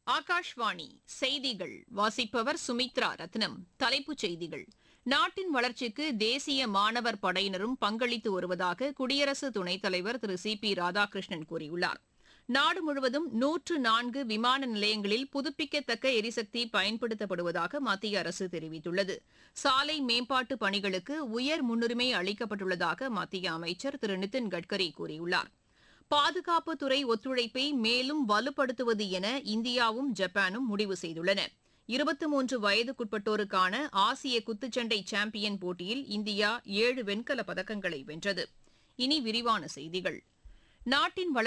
ஆகாஷ்வாணி செய்திகள் வாசிப்பவர் சுமித்ரா ரத்னம் தலைப்புச் செய்திகள் நாட்டின் வளர்ச்சிக்கு தேசிய மாணவர் படையினரும் பங்களித்து வருவதாக குடியரசு துணைத் தலைவர் திரு சி பி ராதாகிருஷ்ணன் கூறியுள்ளார் நாடு முழுவதும் நூற்று நான்கு விமான நிலையங்களில் புதுப்பிக்கத்தக்க எரிசக்தி பயன்படுத்தப்படுவதாக மத்திய அரசு தெரிவித்துள்ளது சாலை மேம்பாட்டு பணிகளுக்கு உயர் முன்னுரிமை அளிக்கப்பட்டுள்ளதாக மத்திய அமைச்சர் திரு நிதின் கட்கரி கூறியுள்ளார் பாதுகாப்புத்துறை ஒத்துழைப்பை மேலும் வலுப்படுத்துவது என இந்தியாவும் ஜப்பானும் முடிவு செய்துள்ளன இருபத்தி மூன்று வயதுக்குட்பட்டோருக்கான ஆசிய குத்துச்சண்டை சாம்பியன் போட்டியில் இந்தியா ஏழு வெண்கலப் பதக்கங்களை வென்றது இனி விரிவான செய்திகள் நாட்டின் வளர்ச்சி